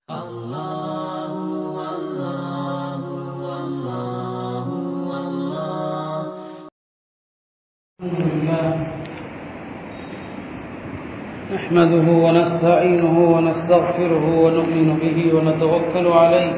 الحمد لله نحمده ونستعينه ونستغفره ونؤمن به ونتوكل عليه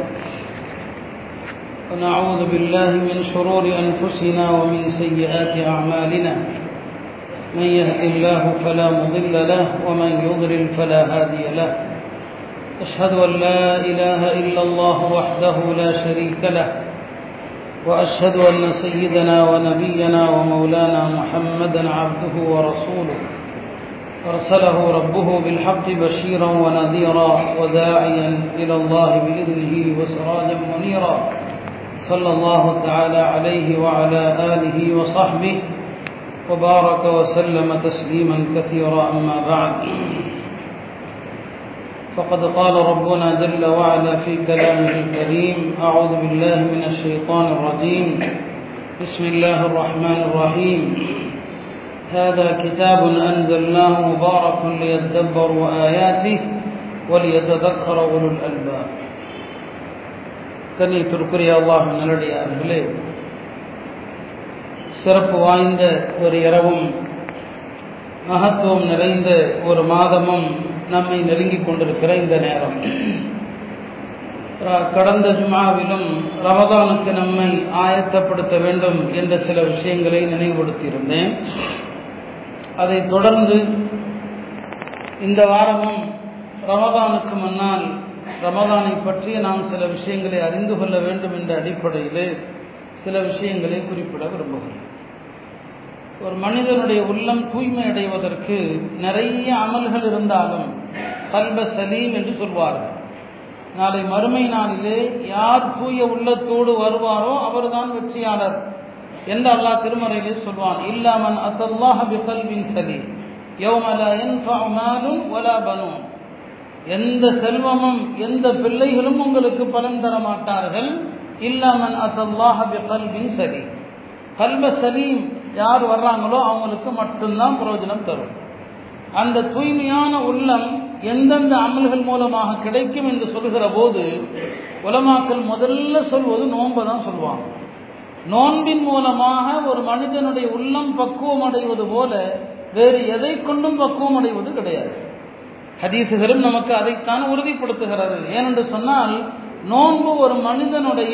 ونعوذ بالله من شرور أنفسنا ومن سيئات أعمالنا من يهد الله فلا مضل له ومن يضلل فلا هادي له أشهد أن لا إله إلا الله وحده لا شريك له واشهد ان سيدنا ونبينا ومولانا محمدا عبده ورسوله ارسله ربه بالحق بشيرا ونذيرا وداعيا الى الله باذنه وسراجا منيرا صلى الله تعالى عليه وعلى اله وصحبه وبارك وسلم تسليما كثيرا اما بعد فقد قال ربنا جل وعلا في كلامه الكريم أعوذ بالله من الشيطان الرجيم بسم الله الرحمن الرحيم هذا كتاب أنزلناه مبارك ليدبروا آياته وليتذكر أولو الألباب கண்ணியத்திற்குரிய அல்லாஹ் நல்லடியார்களே சிறப்பு வாய்ந்த ஒரு இரவும் மகத்துவம் நிறைந்த ஒரு மாதமும் நம்மை நெருங்கிக் கொண்டிருக்கிற இந்த நேரம் கடந்த ஜுமாவிலும் ரமதானுக்கு நம்மை ஆயத்தப்படுத்த வேண்டும் என்ற சில விஷயங்களை நினைவுபடுத்தியிருந்தேன் அதைத் தொடர்ந்து இந்த வாரமும் ரமதானுக்கு முன்னால் ரமதானை பற்றிய நாம் சில விஷயங்களை அறிந்து கொள்ள வேண்டும் என்ற அடிப்படையில் சில விஷயங்களை குறிப்பிட விரும்புகிறேன் ஒரு மனிதனுடைய உள்ளம் தூய்மை அடைவதற்கு நிறைய அமல்கள் இருந்தாலும் கல்ப சலீம் என்று சொல்வார்கள் நாளை மறுமை நாளிலே யார் தூய உள்ளத்தோடு வருவாரோ அவர்தான் வெற்றியாளர் என்று அல்லாஹ் திருமறையிலே சொல்வான் இல்லாமன் அத்தல்லாஹ பிகல்வின் சலீம் யௌமல என்ஃபாலும் வலா பனும் எந்த செல்வமும் எந்த பிள்ளைகளும் உங்களுக்கு பலன் தர மாட்டார்கள் இல்லாமன் அத்தல்லாஹ பிகல்வின் சலீம் கல்ப சலீம் யார் வர்றாங்களோ அவங்களுக்கு மட்டும்தான் பிரயோஜனம் தரும் அந்த தூய்மையான உள்ளம் எந்தெந்த அமல்கள் மூலமாக கிடைக்கும் என்று சொல்கிற போது உலமாக்கள் முதல்ல சொல்வது நோன்பை தான் சொல்லுவாங்க நோன்பின் மூலமாக ஒரு மனிதனுடைய உள்ளம் பக்குவம் அடைவது போல வேறு எதை கொண்டும் பக்குவம் அடைவது கிடையாது ஹதீசுகளும் நமக்கு அதைத்தான் உறுதிப்படுத்துகிறது ஏனென்று சொன்னால் நோன்பு ஒரு மனிதனுடைய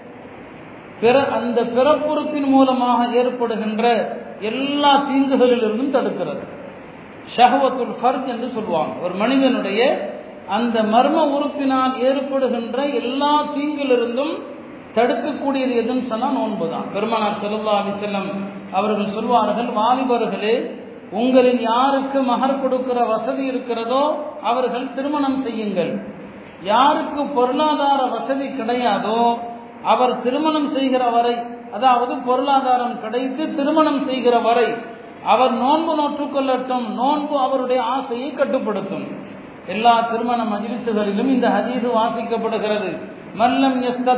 பிற அந்த பிறப்புறுப்பின் மூலமாக ஏற்படுகின்ற எல்லா தீங்குகளிலிருந்தும் தடுக்கிறது ஷஹவத்துல் ஃபர்ஜ் என்று சொல்லுவாங்க ஒரு மனிதனுடைய அந்த மர்ம உறுப்பினால் ஏற்படுகின்ற எல்லா தீங்கிலிருந்தும் தடுக்கக்கூடியது எதுன்னு சொன்னால் நோன்பு தான் பெருமானார் செல்லா அலிசல்லம் அவர்கள் சொல்வார்கள் வாலிபர்களே உங்களில் யாருக்கு மகர் கொடுக்கிற வசதி இருக்கிறதோ அவர்கள் திருமணம் செய்யுங்கள் யாருக்கு பொருளாதார வசதி கிடையாதோ அவர் திருமணம் செய்கிற வரை அதாவது பொருளாதாரம் கிடைத்து திருமணம் செய்கிற வரை அவர் நோன்பு நோற்றுக்கொள்ளட்டும் நோன்பு அவருடைய ஆசையை கட்டுப்படுத்தும் எல்லா திருமண மஜிலிசுகளிலும் இந்த ஹதீது வாசிக்கப்படுகிறது மல்லம்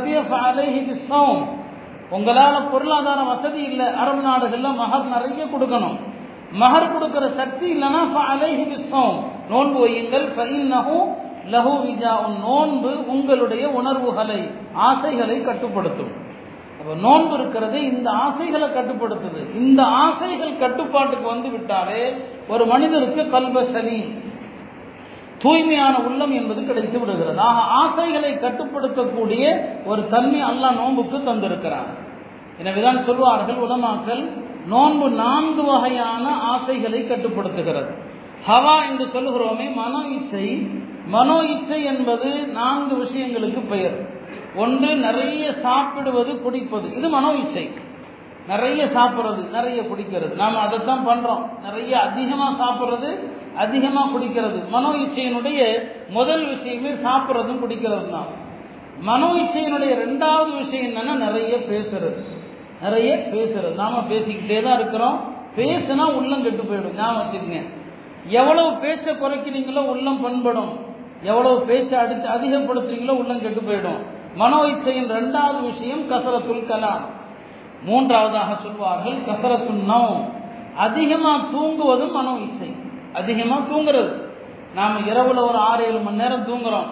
உங்களால பொருளாதார வசதி இல்லை அரபு நாடுகள்ல மகர் நிறைய கொடுக்கணும் மகர் கொடுக்கிற சக்தி இல்லைன்னா நோன்பு வையுங்கள் லஹு விஜா நோன்பு உங்களுடைய உணர்வுகளை ஆசைகளை கட்டுப்படுத்தும் அப்போ நோன்பு இருக்கிறது இந்த ஆசைகளை கட்டுப்படுத்துது இந்த ஆசைகள் கட்டுப்பாட்டுக்கு வந்து விட்டாலே ஒரு மனிதருக்கு கல்வ சனி தூய்மையான உள்ளம் என்பது கிடைத்து விடுகிறது ஆக ஆசைகளை கட்டுப்படுத்தக்கூடிய ஒரு தன்மை அல்லாஹ் நோன்புக்கு தந்திருக்கிறார் எனவேதான் சொல்வார்கள் உலமாக்கல் நோன்பு நான்கு வகையான ஆசைகளை கட்டுப்படுத்துகிறது ஹவா என்று சொல்லுகிறோமே மனோ இச்சை மனோ இச்சை என்பது நான்கு விஷயங்களுக்கு பெயர் ஒன்று நிறைய சாப்பிடுவது குடிப்பது இது மனோ இச்சை நிறைய சாப்பிட்றது நிறைய குடிக்கிறது நாம் அதைத்தான் பண்றோம் நிறைய அதிகமாக சாப்பிட்றது அதிகமாக குடிக்கிறது மனோ இச்சையினுடைய முதல் விஷயமே சாப்பிட்றதும் குடிக்கிறது தான் மனோ இச்சையினுடைய ரெண்டாவது விஷயம் என்னன்னா நிறைய பேசுறது நிறைய பேசுறது நாம பேசிக்கிட்டே தான் இருக்கிறோம் பேசுனா உள்ளம் கெட்டு போயிடும் ஞாபகம் வச்சுக்கங்க எவ்வளவு பேச்சை குறைக்கிறீங்களோ உள்ளம் பண்படும் எவ்வளவு பேச்சை அடித்து அதிகப்படுத்துறீங்களோ உள்ளம் கெட்டு போயிடும் மனோ இச்சையின் இரண்டாவது விஷயம் கசரத்துல் கலாம் மூன்றாவதாக சொல்வார்கள் கசரத்துல் நவம் அதிகமா தூங்குவதும் மனோ இச்சை அதிகமா தூங்குறது நாம இரவுல ஒரு ஆறு ஏழு மணி நேரம் தூங்குறோம்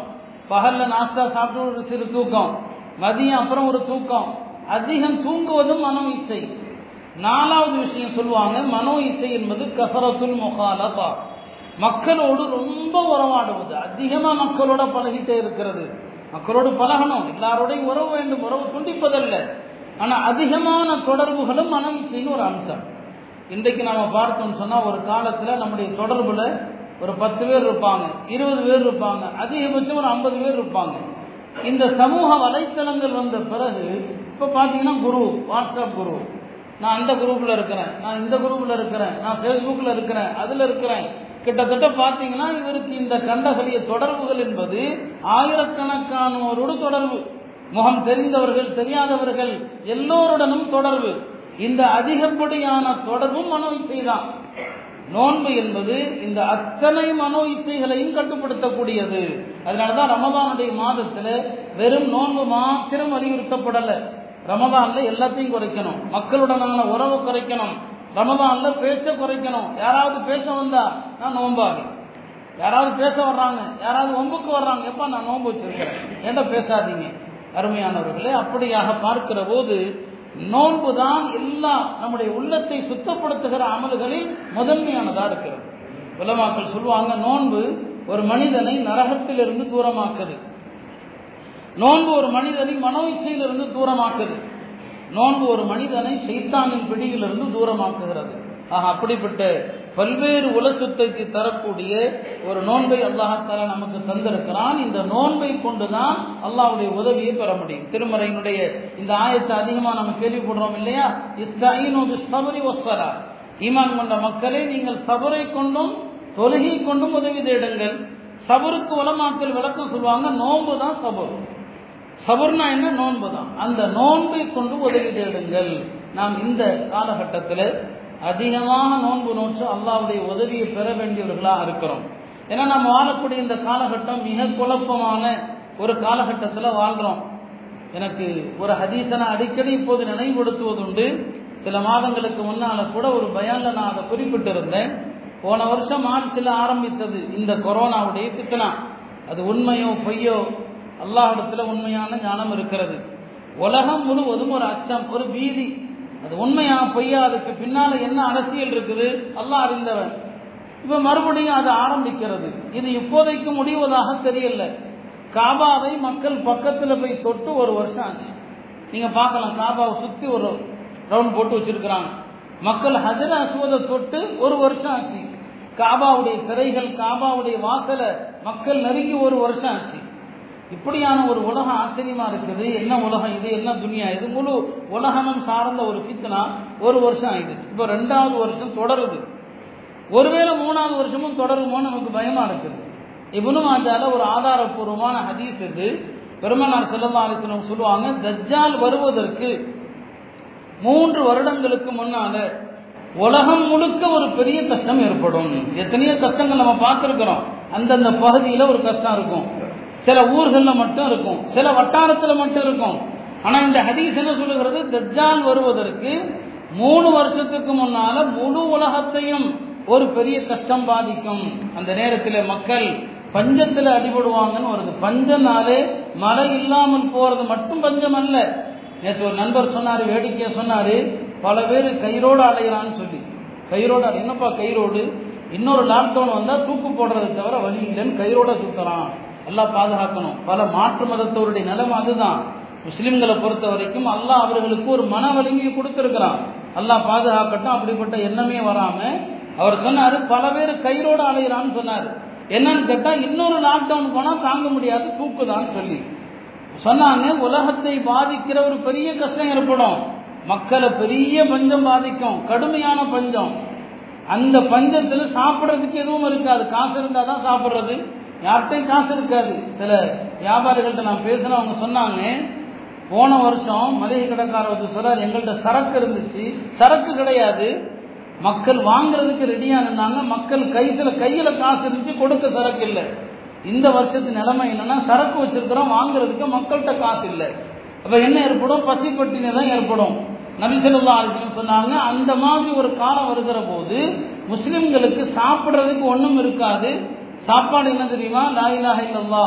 பகல்ல நாஸ்தா சாப்பிட்டு ஒரு சிறு தூக்கம் மதியம் அப்புறம் ஒரு தூக்கம் அதிகம் தூங்குவதும் மனோ இச்சை நாலாவது விஷயம் சொல்லுவாங்க மனோ இச்சை என்பது கசரத்துல் முகாலபா மக்களோடு ரொம்ப உறவாடுவது அதிகமா மக்களோட பழகிட்டே இருக்கிறது மக்களோடு பழகணும் எல்லாரோடையும் உறவு வேண்டும் உறவு துண்டிப்பதல்ல ஆனா அதிகமான தொடர்புகளும் மன இச்சைன்னு ஒரு அம்சம் இன்றைக்கு நாம பார்த்தோம்னு சொன்னா ஒரு காலத்துல நம்முடைய தொடர்புல ஒரு பத்து பேர் இருப்பாங்க இருபது பேர் இருப்பாங்க அதிகபட்சம் ஒரு ஐம்பது பேர் இருப்பாங்க இந்த சமூக வலைத்தளங்கள் வந்த பிறகு இப்ப பாத்தீங்கன்னா குரு வாட்ஸ்அப் குரு நான் அந்த குரூப்ல இருக்கிறேன் நான் இந்த குரூப்ல இருக்கிறேன் நான் ஃபேஸ்புக்ல இருக்கிறேன் அதுல இருக்கிறேன் கிட்டத்தட்ட பாத்தீங்கன்னா இவருக்கு இந்த கண்டகலிய தொடர்புகள் என்பது ஆயிரக்கணக்கானோரோடு தொடர்பு முகம் தெரிந்தவர்கள் தெரியாதவர்கள் எல்லோருடனும் தொடர்பு இந்த அதிகப்படியான தொடர்பும் மனோ இச்சைதான் நோன்பு என்பது இந்த அத்தனை மனோ இச்சைகளையும் கட்டுப்படுத்தக்கூடியது அதனாலதான் ரமதானுடைய மாதத்துல வெறும் நோன்பு மாத்திரம் வலியுறுத்தப்படல ரமதான்ல எல்லாத்தையும் குறைக்கணும் மக்களுடனான உறவு குறைக்கணும் ரமதான்ல பேச்ச குறைக்கணும் யாராவது பேச வந்தா நான் நோம்பாகி யாராவது பேச வர்றாங்க யாராவது ஒம்புக்கு வர்றாங்க எப்ப நான் நோன்பு வச்சிருக்கிறேன் என்ன பேசாதீங்க அருமையானவர்களே அப்படியாக பார்க்கிற போது நோன்பு தான் எல்லா நம்முடைய உள்ளத்தை சுத்தப்படுத்துகிற அமல்களில் முதன்மையானதா இருக்கிறது உலமாக்கள் சொல்லுவாங்க நோன்பு ஒரு மனிதனை நரகத்திலிருந்து தூரமாக்குது நோன்பு ஒரு மனிதனை மனோ இச்சையிலிருந்து தூரமாக்குது நோன்பு ஒரு மனிதனை சைத்தானின் பிடியிலிருந்து தூரமாக்குகிறது ஆக அப்படிப்பட்ட பல்வேறு உலசுத்தைக்கு தரக்கூடிய ஒரு நோன்பை அல்லாஹால நமக்கு தந்திருக்கிறான் இந்த நோன்பை கொண்டுதான் அல்லாஹ்வுடைய உதவியை பெற முடியும் திருமறையினுடைய இந்த ஆயத்தை அதிகமா நம்ம கேள்விப்படுறோம் இல்லையா இஸ்தாயினு பிஸ்ஸபரி வஸ்ஸலா ஈமான் கொண்ட மக்களே நீங்கள் சபரை கொண்டும் தொழுகை கொண்டும் உதவி தேடுங்கள் சபருக்கு உலமாக்கள் விளக்கம் சொல்லுவாங்க நோன்பு தான் சபர் சபர்னா என்ன நோன்பு தான் அந்த நோன்பை கொண்டு உதவி தேடுங்கள் நாம் இந்த காலகட்டத்தில் அதிகமாக நோன்பு நோற்று அல்லாவுடைய உதவியை பெற வேண்டியவர்களாக இருக்கிறோம் ஏன்னா நம்ம வாழக்கூடிய இந்த காலகட்டம் மிக குழப்பமான ஒரு காலகட்டத்தில் வாழ்கிறோம் எனக்கு ஒரு ஹதீசனை அடிக்கடி இப்போது நினைவுபடுத்துவதுண்டு சில மாதங்களுக்கு முன்னால கூட ஒரு பயான்ல நான் அதை குறிப்பிட்டிருந்தேன் போன வருஷம் மார்ச்சில் ஆரம்பித்தது இந்த கொரோனாவுடைய பித்தனா அது உண்மையோ பொய்யோ அல்லாஹிடத்துல உண்மையான ஞானம் இருக்கிறது உலகம் முழுவதும் ஒரு அச்சம் ஒரு பீதி அது உண்மையா பொய்யா அதுக்கு பின்னால என்ன அரசியல் இருக்குது அல்லாஹ் அறிந்தவன் இப்ப மறுபடியும் அது ஆரம்பிக்கிறது இது இப்போதைக்கு முடிவதாக தெரியல காபாவை மக்கள் பக்கத்துல போய் தொட்டு ஒரு வருஷம் ஆச்சு நீங்க பார்க்கலாம் காபாவை சுத்தி ஒரு ரவுண்ட் போட்டு வச்சிருக்கிறாங்க மக்கள் ஹஜர அசுவதை தொட்டு ஒரு வருஷம் ஆச்சு காபாவுடைய திரைகள் காபாவுடைய வாசலை மக்கள் நெருங்கி ஒரு வருஷம் ஆச்சு இப்படியான ஒரு உலகம் ஆச்சரியமா இருக்குது என்ன உலகம் இது என்ன துனியா இது முழு உலகமும் சார்ந்த ஒரு ஃபித்னா ஒரு வருஷம் ஆயிடுச்சு இப்போ ரெண்டாவது வருஷம் தொடருது ஒருவேளை மூணாவது வருஷமும் தொடருமோ நமக்கு பயமா இருக்குது இபுனு மாஜால ஒரு ஆதாரப்பூர்வமான ஹதீஸ் இது பெருமனார் செல்லல்லா அலிஸ்லம் சொல்லுவாங்க தஜ்ஜால் வருவதற்கு மூன்று வருடங்களுக்கு முன்னால உலகம் முழுக்க ஒரு பெரிய கஷ்டம் ஏற்படும் எத்தனையோ கஷ்டங்கள் நம்ம பார்த்துருக்கிறோம் அந்தந்த பகுதியில ஒரு கஷ்டம் இருக்கும் சில ஊர்கள்ல மட்டும் இருக்கும் சில வட்டாரத்துல மட்டும் இருக்கும் ஆனா இந்த ஹதீஸ் என்ன சொல்லுகிறது தஜ்ஜால் வருவதற்கு மூணு வருஷத்துக்கு முன்னால முழு உலகத்தையும் ஒரு பெரிய கஷ்டம் பாதிக்கும் அந்த நேரத்தில் மக்கள் பஞ்சத்துல அடிபடுவாங்கன்னு வருது பஞ்சம்னாலே மழை இல்லாமல் போறது மட்டும் பஞ்சம் அல்ல நேற்று ஒரு நண்பர் சொன்னாரு வேடிக்கையா சொன்னாரு பல பேர் கயிறோடு அலையிறான்னு சொல்லி கயிறோடு அலை- என்னப்பா கயிறோடு இன்னொரு லாக்டவுன் வந்தா தூக்கு போடுறதை தவிர வழி இல்லைன்னு கயிறோட சுத்தறான் எல்லாம் பாதுகாக்கணும் பல மாற்று மதத்தவருடைய நிலைமை அதுதான் முஸ்லிம்களை பொறுத்த வரைக்கும் அல்லாஹ் அவர்களுக்கு ஒரு மன வலிமையை கொடுத்திருக்கிறான் அல்லாஹ் பாதுகாக்கட்டும் அப்படிப்பட்ட எண்ணமே வராம அவர் சொன்னாரு பல பேர் கயிறோட அலையிறான்னு சொன்னாரு என்னன்னு கேட்டா இன்னொரு லாக்டவுன் போனா தாங்க முடியாது தூக்குதான்னு சொல்லி சொன்னாங்க உலகத்தை பாதிக்கிற ஒரு பெரிய கஷ்டம் ஏற்படும் மக்களை பெரிய பஞ்சம் பாதிக்கும் கடுமையான பஞ்சம் அந்த பஞ்சத்துல சாப்பிடுறதுக்கு எதுவும் இருக்காது காசு இருந்தா தான் சாப்பிடுறது யார்கிட்டையும் காசு இருக்காது சில வியாபாரிகள்ட்ட நான் பேசின அவங்க சொன்னாங்க போன வருஷம் மளிகை கடைக்காரர் வந்து சொல்றாரு எங்கள்கிட்ட சரக்கு இருந்துச்சு சரக்கு கிடையாது மக்கள் வாங்குறதுக்கு ரெடியா நின்னாங்க மக்கள் கைத்துல கையில காசு இருந்துச்சு கொடுக்க சரக்கு இல்லை இந்த வருஷத்து நிலைமை என்னன்னா சரக்கு வச்சிருக்கிறோம் வாங்குறதுக்கு மக்கள்கிட்ட காசு இல்லை அப்ப என்ன ஏற்படும் பசிப்பட்டினி தான் ஏற்படும் நபிசல்லா அலிஸ்லம் சொன்னாங்க அந்த மாதிரி ஒரு காலம் வருகிற போது முஸ்லிம்களுக்கு சாப்பிடுறதுக்கு ஒண்ணும் இருக்காது சாப்பாடு என்ன தெரியுமா லா இலாஹ இல்லல்லா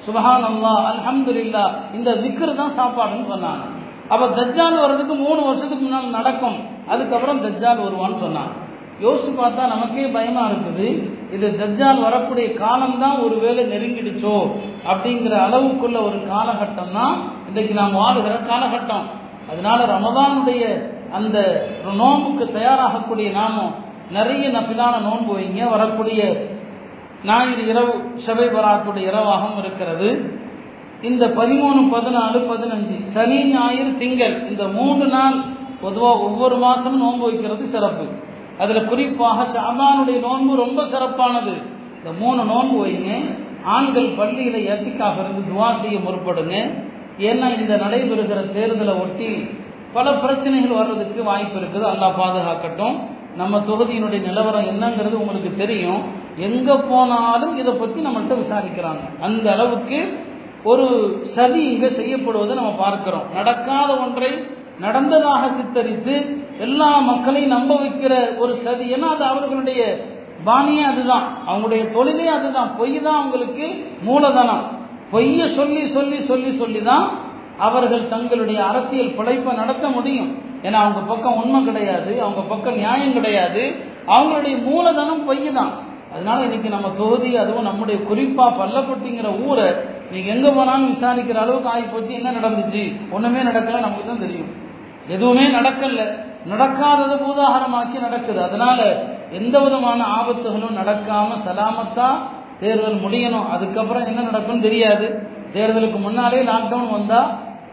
சுபஹான் அல்லா அல்ஹம்துலில்லா இந்த திக்ர் தான் சாப்பாடுன்னு சொன்னாங்க அப்ப தஜ்ஜால் வர்றதுக்கு மூணு வருஷத்துக்கு முன்னால் நடக்கும் அதுக்கப்புறம் தஜ்ஜால் வருவான்னு சொன்னாங்க யோசிச்சு பார்த்தா நமக்கே பயமா இருக்குது இது தஜ்ஜால் வரக்கூடிய காலம்தான் ஒருவேளை நெருங்கிடுச்சோ அப்படிங்கிற அளவுக்குள்ள ஒரு காலகட்டம் தான் இன்றைக்கு நாம் வாழுகிற காலகட்டம் அதனால ரமதானுடைய அந்த நோன்புக்கு தயாராகக்கூடிய நாமும் நிறைய நபிலான நோன்பு வைங்க வரக்கூடிய ஞாயிறு இரவு சபை வராக்கூடிய இரவாகவும் இருக்கிறது இந்த பதிமூணு பதினாலு பதினஞ்சு சனி ஞாயிறு திங்கள் இந்த மூன்று நாள் பொதுவாக ஒவ்வொரு மாசமும் நோன்பு வைக்கிறது சிறப்பு அதுல குறிப்பாக ஷாபானுடைய நோன்பு ரொம்ப சிறப்பானது இந்த மூணு நோன்பு வைங்க ஆண்கள் பள்ளியில எத்திக்காக இருந்து துவா செய்ய முற்படுங்க ஏன்னா இந்த நடைபெறுகிற தேர்தலை ஒட்டி பல பிரச்சனைகள் வர்றதுக்கு வாய்ப்பு இருக்குது அல்லாஹ் பாதுகாக்கட்டும் நம்ம தொகுதியினுடைய நிலவரம் என்னங்கிறது உங்களுக்கு தெரியும் எங்க போனாலும் இதை பத்தி நம்மள்கிட்ட விசாரிக்கிறாங்க அந்த அளவுக்கு ஒரு சதி இங்க செய்யப்படுவதை நம்ம பார்க்கிறோம் நடக்காத ஒன்றை நடந்ததாக சித்தரித்து எல்லா மக்களையும் நம்ப வைக்கிற ஒரு சதி ஏன்னா அது அவர்களுடைய பாணியே அதுதான் அவங்களுடைய தொழிலே அதுதான் பொய் தான் அவங்களுக்கு மூலதனம் பொய்ய சொல்லி சொல்லி சொல்லி சொல்லி தான் அவர்கள் தங்களுடைய அரசியல் பிழைப்பை நடத்த முடியும் ஏன்னா அவங்க பக்கம் உண்மை கிடையாது அவங்க பக்கம் நியாயம் கிடையாது அவங்களுடைய மூலதனம் பொய் தான் அதனால இன்னைக்கு நம்ம தொகுதி அதுவும் நம்முடைய குறிப்பா பல்லப்பட்டிங்கிற ஊரை நீங்க எங்க போனாலும் விசாரிக்கிற அளவுக்கு ஆகி போச்சு என்ன நடந்துச்சு ஒண்ணுமே நடக்கல நமக்கு தான் தெரியும் எதுவுமே நடக்கல நடக்காதது பூதாகரமாக்கி நடக்குது அதனால எந்த விதமான ஆபத்துகளும் நடக்காம சலாமத்தா தேர்தல் முடியணும் அதுக்கப்புறம் என்ன நடக்கும்னு தெரியாது தேர்தலுக்கு முன்னாலே லாக்டவுன் வந்தா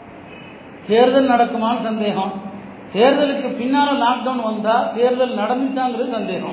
தேர்தல் நடக்குமான்னு சந்தேகம் தேர்தலுக்கு பின்னால லாக்டவுன் வந்தா தேர்தல் நடந்துச்சாங்கிறது சந்தேகம்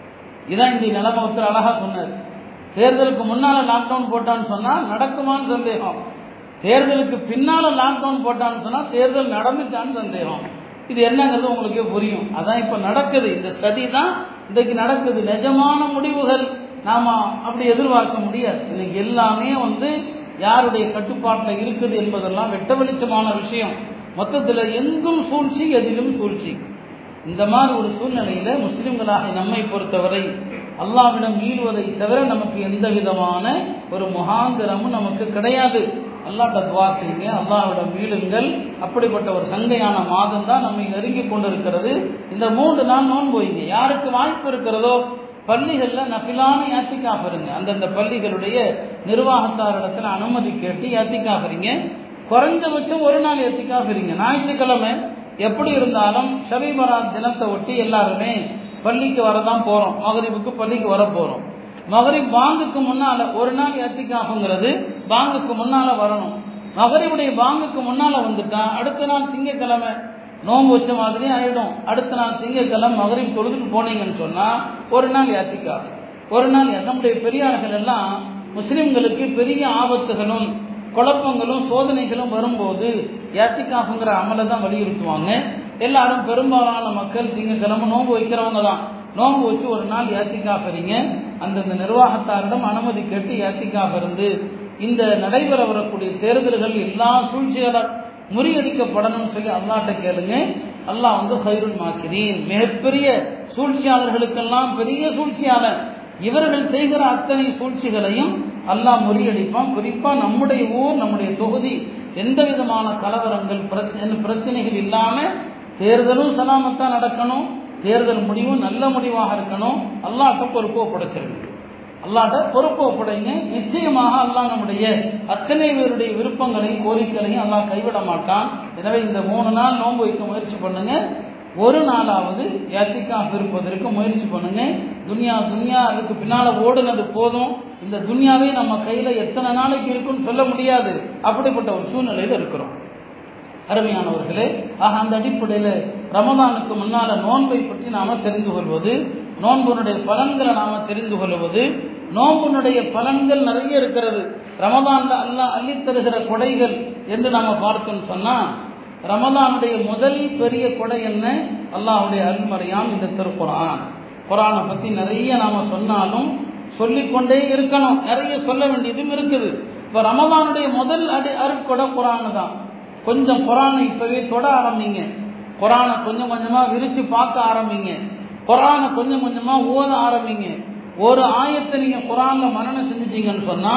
இதான் இந்த நிலைமை ஒருத்தர் அழகா சொன்னார் தேர்தலுக்கு முன்னால லாக்டவுன் போட்டான்னு சொன்னா நடக்குமான்னு சந்தேகம் தேர்தலுக்கு பின்னால லாக்டவுன் போட்டான்னு சொன்னா தேர்தல் நடந்துச்சான்னு சந்தேகம் இது என்னங்கிறது உங்களுக்கே புரியும் அதான் இப்ப நடக்குது இந்த சதி தான் இன்றைக்கு நடக்குது நிஜமான முடிவுகள் நாம அப்படி எதிர்பார்க்க முடியாது இன்னைக்கு எல்லாமே வந்து யாருடைய கட்டுப்பாட்டில் இருக்குது என்பதெல்லாம் வெட்ட வெளிச்சமான விஷயம் மொத்தத்தில் எங்கும் சூழ்ச்சி எதிலும் சூழ்ச்சி இந்த மாதிரி ஒரு சூழ்நிலையில முஸ்லிம்களாக நம்மை பொறுத்தவரை அல்லாவிடம் மீள்வதை தவிர நமக்கு எந்த விதமான ஒரு முகாந்திரமும் நமக்கு கிடையாது அல்லாட்ட துவா செய்யுங்க அல்லாவிடம் மீளுங்கள் அப்படிப்பட்ட ஒரு சங்கையான மாதம் தான் நம்மை நெருங்கி கொண்டிருக்கிறது இந்த மூன்று நாள் நோன்பு வைங்க யாருக்கு வாய்ப்பு இருக்கிறதோ பள்ளிகளில் நஃபிலான யாத்திக்காக இருங்க அந்தந்த பள்ளிகளுடைய நிர்வாகத்தாரிடத்தில் அனுமதி கேட்டு யாத்திக்காக இருங்க குறைஞ்சபட்சம் ஒரு நாள் ஏத்திக்காக இருங்க ஞாயிற்றுக்கிழமை எப்படி இருந்தாலும் ஷபிபராத் தினத்தை ஒட்டி எல்லாருமே பள்ளிக்கு வரதான் போறோம் மகரிபுக்கு பள்ளிக்கு வர போறோம் மகரிப் பாங்குக்கு முன்னால ஒரு நாள் ஏத்திக்காகுங்கிறது பாங்குக்கு முன்னால வரணும் மகரிபுடைய பாங்குக்கு முன்னால வந்துட்டா அடுத்த நாள் திங்கக்கிழமை நோன்பு வச்ச மாதிரி ஆயிடும் அடுத்த நாள் திங்கக்கிழமை மகரிப் தொழுதுட்டு போனீங்கன்னு சொன்னா ஒரு நாள் யாத்திக்கா ஒரு நாள் நம்முடைய பெரியார்கள் எல்லாம் முஸ்லிம்களுக்கு பெரிய ஆபத்துகளும் குழப்பங்களும் சோதனைகளும் வரும்போது யாத்திக்காகுங்கிற அமலை தான் வலியுறுத்துவாங்க எல்லாரும் பெரும்பாலான மக்கள் திங்கக்கிழமை நோன்பு வைக்கிறவங்க தான் நோன்பு வச்சு ஒரு நாள் யாத்திக்காக இருங்க அந்தந்த நிர்வாகத்தாரிடம் அனுமதி கேட்டு யாத்திக்காக இருந்து இந்த நடைபெற வரக்கூடிய தேர்தல்கள் எல்லா சூழ்ச்சிகளை முறியடிக்கப்படணும்னு சொல்லி அல்லாட்ட கேளுங்க அல்லாஹ் வந்து ஹைருல் மாக்கிறீன் மிகப்பெரிய சூழ்ச்சியாளர்களுக்கெல்லாம் பெரிய சூழ்ச்சியாளர் இவர்கள் செய்கிற அத்தனை சூழ்ச்சிகளையும் அல்லாஹ் முறியடிப்பான் குறிப்பா நம்முடைய ஊர் நம்முடைய தொகுதி எந்த விதமான கலவரங்கள் பிரச்சனை பிரச்சனைகள் இல்லாம தேர்தலும் சலாமத்தா நடக்கணும் தேர்தல் முடிவும் நல்ல முடிவாக இருக்கணும் அல்லாட்ட பொறுப்பு ஒப்படைச்சிருக்கு அல்லாட்ட பொறுப்பு ஒப்படைங்க நிச்சயமாக அல்லாஹ் நம்முடைய அத்தனை பேருடைய விருப்பங்களையும் கோரிக்கைகளையும் அல்லாஹ் கைவிட மாட்டான் எனவே இந்த மூணு நாள் நோன்பு வைக்க முயற்சி பண்ணுங்க ஒரு நாளாவது ஏத்திக்காக இருப்பதற்கு முயற்சி பண்ணுங்க துன்யா துன்யா அதுக்கு பின்னால ஓடுனது போதும் இந்த துன்யாவே நம்ம கையில எத்தனை நாளைக்கு இருக்குன்னு சொல்ல முடியாது அப்படிப்பட்ட ஒரு சூழ்நிலையில இருக்கிறோம் அருமையானவர்களே ஆக அந்த அடிப்படையில் ரமதானுக்கு முன்னால நோன்பை பற்றி நாம தெரிந்து கொள்வது நோன்புனுடைய பலன்களை நாம தெரிந்து கொள்வது நோன்புனுடைய பலன்கள் நிறைய இருக்கிறது ரமதான்ல அல்லாஹ் அள்ளி தருகிற கொடைகள் என்று நாம பார்த்தோம்னு சொன்னா ரமதானுடைய முதல் பெரிய கொடை என்ன அல்லாஹுடைய அருள்மறையாம் இந்த திருக்குறான் குரானை பத்தி நிறைய நாம சொன்னாலும் சொல்லிக்கொண்டே இருக்கணும் நிறைய சொல்ல வேண்டியதும் இருக்குது இப்ப ரமதானுடைய முதல் அடி அருட்கொடை குரான் தான் கொஞ்சம் குரானை இப்பவே தொட ஆரம்பிங்க குரானை கொஞ்சம் கொஞ்சமா விரிச்சு பார்க்க ஆரம்பிங்க குரானை கொஞ்சம் கொஞ்சமா ஓத ஆரம்பிங்க ஒரு ஆயத்தை நீங்க குரான்ல மனநம் செஞ்சுட்டீங்கன்னு சொன்னா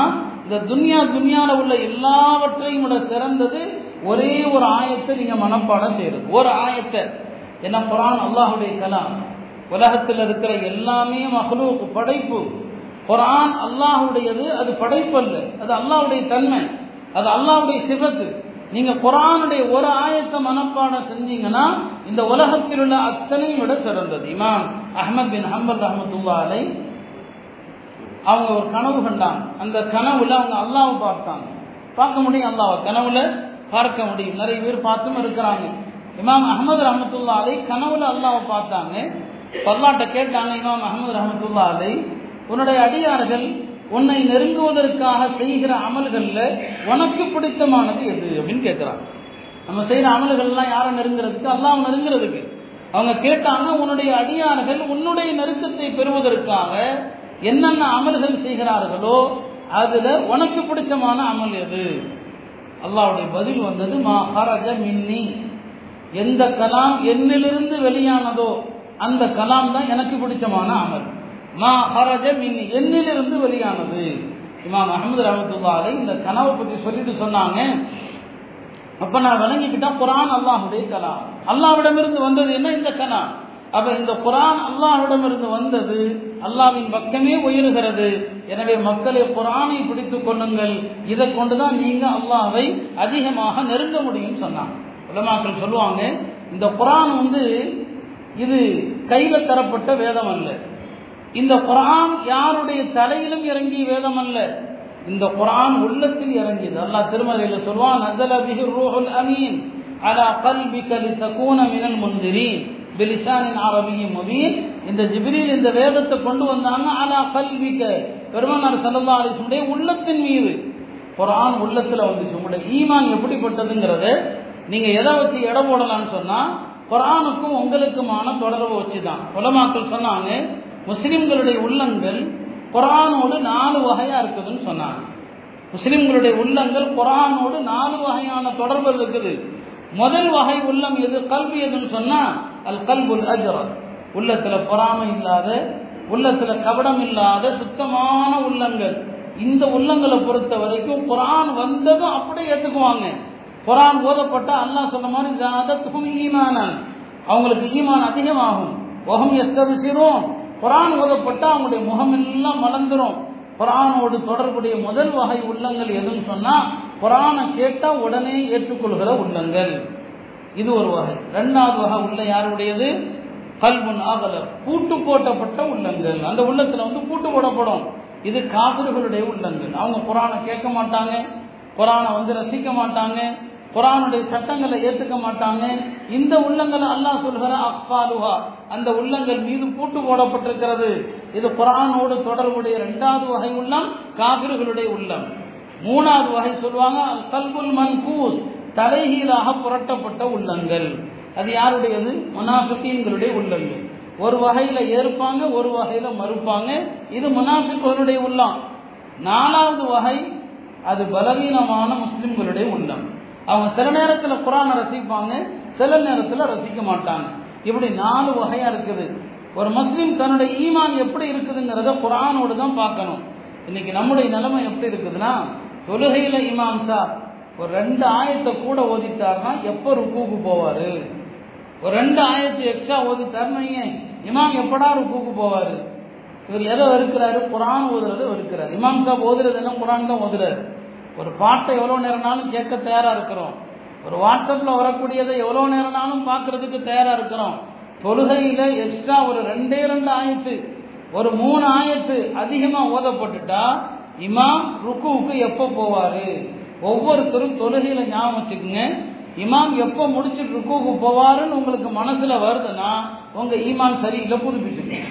இந்த துன்யா துன்யால உள்ள எல்லாவற்றையும் விட சிறந்தது ஒரே ஒரு ஆயத்தை நீங்க மனப்பாடம் செய்யறது ஒரு ஆயத்தை என்ன குரான் அல்லாஹுடைய கலாம் உலகத்தில் இருக்கிற எல்லாமே மஹ்லூக் படைப்பு குரான் அல்லாஹுடையது அது படைப்பு அல்ல அது அல்லாஹுடைய தன்மை அது அல்லாஹுடைய சிவத்து நீங்க குரானுடைய ஒரு ஆயத்தை மனப்பாடம் செஞ்சீங்கன்னா இந்த உலகத்தில் உள்ள அத்தனையும் விட சிறந்தது இமாம் அஹமத் பின் ஹம்பல் ரஹமத்துல்லா அலை அவங்க ஒரு கனவு கண்டாங்க அந்த கனவுல அவங்க அல்லாவை பார்த்தாங்க பார்க்க முடியும் அல்லாவை கனவுல பார்க்க முடியும் நிறைய பேர் பார்த்தும் இருக்கிறாங்க இமாம் அஹமது ரஹமத்துல்லா அலை கனவுல அல்லாவை பார்த்தாங்க பல்லாட்ட கேட்டாங்க இமாம் அஹமது ரஹமத்துல்லா அலை உன்னுடைய அடியார்கள் உன்னை நெருங்குவதற்காக செய்கிற அமல்கள்ல உனக்கு பிடித்தமானது எது அப்படின்னு கேட்கிறாங்க நம்ம செய்யற அமல்கள்லாம் யாரை நெருங்குறதுக்கு அல்லாஹ் நெருங்குறதுக்கு அவங்க கேட்டாங்க உன்னுடைய அடியார்கள் உன்னுடைய நெருக்கத்தை பெறுவதற்காக என்னென்ன அமல்கள் செய்கிறார்களோ அதுல உனக்கு பிடிச்சமான அமல் எது அல்லாவுடைய பதில் வந்தது மா ஹரஜ மின்னி எந்த கலாம் என்னிலிருந்து வெளியானதோ அந்த கலாம் தான் எனக்கு பிடிச்சமான அமல் மா ஹரஜ மின்னி என்னிலிருந்து வெளியானது இமாம் அஹமது ரஹமத்துல்லா அலை இந்த கனவை பற்றி சொல்லிட்டு சொன்னாங்க அப்ப நான் விளங்கிக்கிட்டேன் குரான் அல்லாஹுடைய கலாம் அல்லாவிடமிருந்து வந்தது என்ன இந்த கலாம் அப்ப இந்த குரான் அல்லாஹ்விடமிருந்து வந்தது அல்லாவின் பக்கமே உயர்கிறது எனவே மக்களை குரானை பிடித்துக் கொள்ளுங்கள் இதை கொண்டுதான் நீங்க அல்லாவை அதிகமாக நெருங்க முடியும் சொன்னாங்க உலமாக்கள் சொல்லுவாங்க இந்த குரான் வந்து இது கையில தரப்பட்ட வேதம் அல்ல இந்த குரான் யாருடைய தலையிலும் இறங்கிய வேதம் அல்ல இந்த குரான் உள்ளத்தில் இறங்கியது அல்லாஹ் திருமறையில சொல்வான் நஸல பிஹி ரூஹுல் அமீன் அலா கல்பிக லிதகூன மினல் முன்திரீன் பிலிசானின் அரபியும் முபீன் இந்த ஜிப்ரீல் இந்த வேதத்தை கொண்டு வந்தாங்க அலா கல்விக்க பெருமானார் சல்லா அலிஸ்முடைய உள்ளத்தின் மீது குரான் உள்ளத்துல வந்துச்சு உங்களுடைய ஈமான் எப்படிப்பட்டதுங்கிறத நீங்க எதை வச்சு எடை போடலாம்னு சொன்னா குரானுக்கும் உங்களுக்குமான தொடர்பு வச்சுதான் உலமாக்கள் சொன்னாங்க முஸ்லிம்களுடைய உள்ளங்கள் குரானோடு நாலு வகையா இருக்குதுன்னு சொன்னாங்க முஸ்லிம்களுடைய உள்ளங்கள் குரானோடு நாலு வகையான தொடர்பு இருக்குது முதல் வகை உள்ளம் எது கல்வி எதுன்னு சொன்னா அல் கல்புல் அஜரத் உள்ளத்துல பொறாமை இல்லாத உள்ளத்துல கபடம் இல்லாத சுத்தமான உள்ளங்கள் இந்த உள்ளங்களை பொறுத்த வரைக்கும் குரான் வந்ததும் அப்படியே ஏத்துக்குவாங்க குரான் ஓதப்பட்ட அல்லாஹ் சொன்ன மாதிரி ஜாதத்துக்கும் ஈமானன் அவங்களுக்கு ஈமான் அதிகமாகும் ஒகம் எஸ்தவிசிரும் குரான் ஓதப்பட்ட அவங்களுடைய முகம் எல்லாம் மலர்ந்துரும் குரானோடு தொடர்புடைய முதல் வகை உள்ளங்கள் எதுன்னு சொன்னா குரானை கேட்டா உடனே ஏற்றுக்கொள்கிற உள்ளங்கள் இது ஒரு வகை ரெண்டாவது வகை உள்ள யாருடையது கல்புன் ஆகல பூட்டு போட்டப்பட்ட உள்ளங்கள் அந்த உள்ளத்துல வந்து பூட்டு போடப்படும் இது காபிர்களுடைய உள்ளங்கள் அவங்க குரானை கேட்க மாட்டாங்க குரானை வந்து ரசிக்க மாட்டாங்க குரானுடைய சட்டங்களை ஏத்துக்க மாட்டாங்க இந்த உள்ளங்களை அல்லாஹ் சொல்கிற அஃபாலுஹா அந்த உள்ளங்கள் மீது பூட்டு போடப்பட்டிருக்கிறது இது குரானோடு தொடர்புடைய இரண்டாவது வகை உள்ளம் காபிர்களுடைய உள்ளம் மூணாவது வகை சொல்லுவாங்க கல்புல் மன்கூஸ் தலைகீழாக புரட்டப்பட்ட உள்ளங்கள் அது யாருடையது முனாஃபிக்கீன்களுடைய உள்ளங்கள் ஒரு வகையில ஏற்பாங்க ஒரு வகையில மறுப்பாங்க இது முனாஃபிக்களுடைய உள்ளம் நாலாவது வகை அது பலவீனமான முஸ்லிம்களுடைய உள்ளம் அவங்க சில நேரத்துல குரானை ரசிப்பாங்க சில நேரத்துல ரசிக்க மாட்டாங்க இப்படி நாலு வகையா இருக்குது ஒரு முஸ்லிம் தன்னுடைய ஈமான் எப்படி இருக்குதுங்கிறத குரானோடு தான் பார்க்கணும் இன்னைக்கு நம்முடைய நிலைமை எப்படி இருக்குதுன்னா தொழுகையில இமாம் சார் ஒரு ரெண்டு ஆயத்தை கூட ஓதிட்டாருன்னா எப்போ ருக்கூக்கு போவாரு ஒரு ரெண்டு ஆயத்தை எக்ஸ்ட்ரா ஓதிட்டாருன்னா ஏன் இமாம் எப்படா ருக்கூக்கு போவாரு இவர் எதை வெறுக்கிறாரு குரான் ஓதுறதை வெறுக்கிறார் இமாம் சாப் ஓதுறது எல்லாம் குரான் தான் ஓதுறாரு ஒரு பாட்டை எவ்வளோ நேரம்னாலும் கேட்க தயாரா இருக்கிறோம் ஒரு வாட்ஸ்அப்ல வரக்கூடியதை எவ்வளோ நேரம்னாலும் பார்க்கறதுக்கு தயாரா இருக்கிறோம் தொழுகையில எக்ஸ்ட்ரா ஒரு ரெண்டே ரெண்டு ஆயத்து ஒரு மூணு ஆயத்து அதிகமா ஓதப்பட்டுட்டா இமாம் ருக்குவுக்கு எப்போ போவாரு ஒவ்வொருத்தரும் தொழுகையில ஞாபகம் வச்சுக்கோங்க இமாம் எப்போ முடிச்சுட்டு ருக்குவுக்கு போவாருன்னு உங்களுக்கு மனசுல வருதுன்னா உங்க ஈமான் சரியில்லை புதுப்பிச்சுக்கோங்க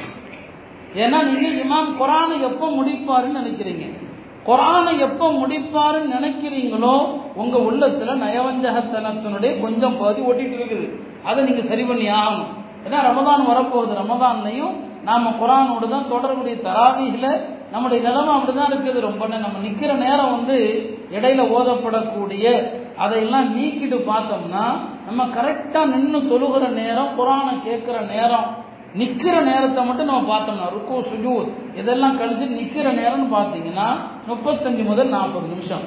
ஏன்னா நீங்க இமாம் குரானை எப்போ முடிப்பாருன்னு நினைக்கிறீங்க குரானை எப்போ முடிப்பாருன்னு நினைக்கிறீங்களோ உங்க உள்ளத்துல நயவஞ்சகத்தனத்தினுடைய கொஞ்சம் பகுதி ஒட்டிட்டு இருக்குது அதை நீங்க சரி பண்ணி ஆகணும் ஏன்னா ரமதான் வரப்போகுது ரமதான்லையும் நாம குரானோடு தான் தொடர்புடைய தராவிகள நம்முடைய நிலைமை அப்படிதான் இருக்குது ரொம்ப நே- நம்ம நிக்கிற நேரம் வந்து இடையில ஓதப்படக்கூடிய அதையெல்லாம் நீக்கிட்டு பார்த்தோம்னா நம்ம கரெக்டா நின்று தொழுகிற நேரம் குரானை கேட்கிற நேரம் நிக்கிற நேரத்தை மட்டும் நம்ம பார்த்தோம்னா ருக்கு சுஜூத் இதெல்லாம் கழிச்சு நிக்கிற நேரம்னு பார்த்தீங்கன்னா முப்பத்தஞ்சு முதல் நாற்பது நிமிஷம்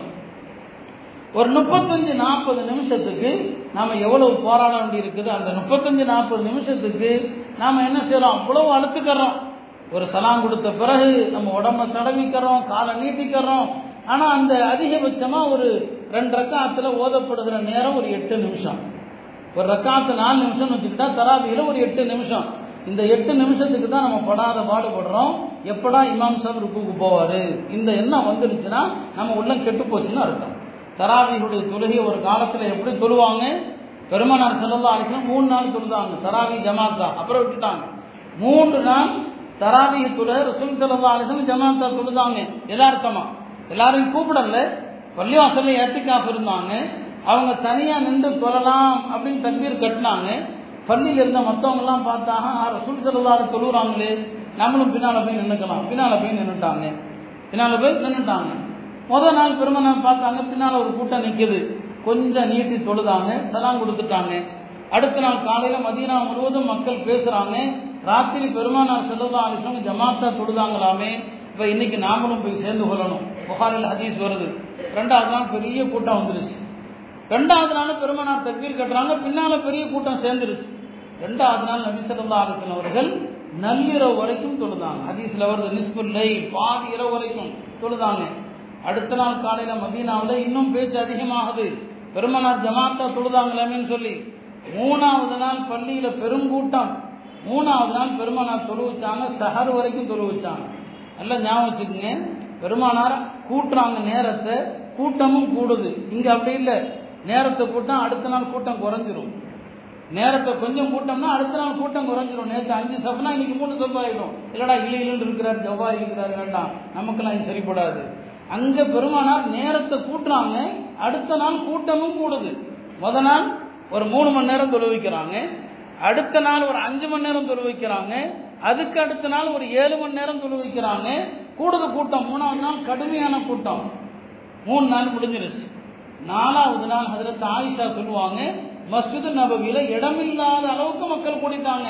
ஒரு முப்பத்தஞ்சு நாற்பது நிமிஷத்துக்கு நாம எவ்வளவு போராட வேண்டி இருக்குது அந்த முப்பத்தஞ்சு நாற்பது நிமிஷத்துக்கு நாம என்ன செய்யறோம் அவ்வளவு அழுத்துக்கிறோம் ஒரு சலாம் கொடுத்த பிறகு நம்ம உடம்ப தடவிக்கிறோம் காலை நீட்டிக்கிறோம் ஆனா அந்த அதிகபட்சமா ஒரு ரெண்டு ரக்காத்துல ஓதப்படுகிற நேரம் ஒரு எட்டு நிமிஷம் ஒரு ரக்காத்து நாலு நிமிஷம் வச்சுக்கிட்டா தராபியில ஒரு எட்டு நிமிஷம் இந்த எட்டு நிமிஷத்துக்கு தான் நம்ம படாத பாடுபடுறோம் எப்படா இமாம் சாப் ருக்குக்கு போவாரு இந்த எண்ணம் வந்துடுச்சுன்னா நம்ம உள்ள கெட்டு போச்சுன்னு அர்த்தம் தராவியுடைய தொழுகை ஒரு காலத்துல எப்படி தொழுவாங்க பெருமனார் செல்லல்லா அழைக்கணும் மூணு நாள் தொழுதாங்க தராவி ஜமாத் தான் அப்புறம் விட்டுட்டாங்க மூன்று நாள் தராவி தொழு ரசூல் செல்லல்லா அழைக்கணும் ஜமாத்தா தொழுதாங்க யதார்த்தமா எல்லாரையும் கூப்பிடல பள்ளிவாசல்ல ஏத்திக்காஃப் இருந்தாங்க அவங்க தனியா நின்று தொழலாம் அப்படின்னு தக்பீர் கட்டினாங்க பள்ளியில இருந்த மற்றவங்க எல்லாம் பார்த்தாங்க ரசூல் செல்லல்லாரு தொழுகிறாங்களே நம்மளும் பின்னால போய் நின்னுக்கலாம் பின்னால போய் நின்னுட்டாங்க பின்னால போய் நின்னுட்டாங்க முதல் நாள் பெருமனார் பார்த்தாங்க பின்னால ஒரு கூட்டம் நிக்குது கொஞ்சம் நீட்டி தொழுதாங்க சலாம் கொடுத்துட்டாங்க அடுத்த நாள் காலையில மதீனா முழுவதும் மக்கள் பேசுறாங்க ராத்திரி பெருமானார் செல்லதா அலிஸ்லாம் ஜமாத்தா தொழுதாங்களாமே இப்ப இன்னைக்கு நாமளும் போய் சேர்ந்து கொள்ளணும் புகாரில் ஹதீஸ் வருது ரெண்டாவது நாள் பெரிய கூட்டம் வந்துருச்சு ரெண்டாவது நாள் பெருமனார் தக்பீர் கட்டுறாங்க பின்னால பெரிய கூட்டம் சேர்ந்துருச்சு ரெண்டாவது நாள் நபி ஸல்லல்லாஹு அலைஹி வஸல்லம் அவர்கள் நள்ளிரவு வரைக்கும் தொழுதாங்க ஹதீஸ்ல வருது நிஸ்புல்லை பாதி இரவு வரைக்கும் தொழுதாங்க அடுத்த நாள் காலையில மதீனாவில் இன்னும் பேச்சு அதிகமாகுது பெருமனார் ஜமாத்தா தொழுதாங்களாமேன்னு சொல்லி மூணாவது நாள் பள்ளியில பெருங்கூட்டம் மூணாவது நாள் பெருமானார் தொழு வச்சாங்க சஹர் வரைக்கும் தொழு வச்சாங்க நல்லா ஞாபகம் வச்சுக்கோங்க பெருமானார் கூட்டுறாங்க நேரத்தை கூட்டமும் கூடுது இங்க அப்படி இல்லை நேரத்தை கூட்டம் அடுத்த நாள் கூட்டம் குறைஞ்சிரும் நேரத்தை கொஞ்சம் கூட்டம்னா அடுத்த நாள் கூட்டம் குறைஞ்சிரும் நேற்று அஞ்சு சப்னா இன்னைக்கு மூணு சப் ஆயிடும் இல்லடா இல்லை இல்லைன்னு இருக்கிறார் ஜவ்வாய் இருக்கிறார் வேண்டாம் நமக்கெல்லாம் இது சரிப்படாது அங்க பெருமானார் நேரத்தை கூட்டுறாங்க அடுத்த நாள் கூட்டமும் கூடுது முத நாள் ஒரு மூணு மணி நேரம் தொழு வைக்கிறாங்க அடுத்த நாள் ஒரு அஞ்சு மணி நேரம் தொழு வைக்கிறாங்க அதுக்கு அடுத்த நாள் ஒரு ஏழு மணி நேரம் தொழு வைக்கிறாங்க கூடுது கூட்டம் மூணாவது நாள் கடுமையான கூட்டம் மூணு நாள் முடிஞ்சிருச்சு நாலாவது நாள் ஹதரத் ஆயிஷா சொல்லுவாங்க மஸ்ஜிது நபவியில இடமில்லாத அளவுக்கு மக்கள் கூடிட்டாங்க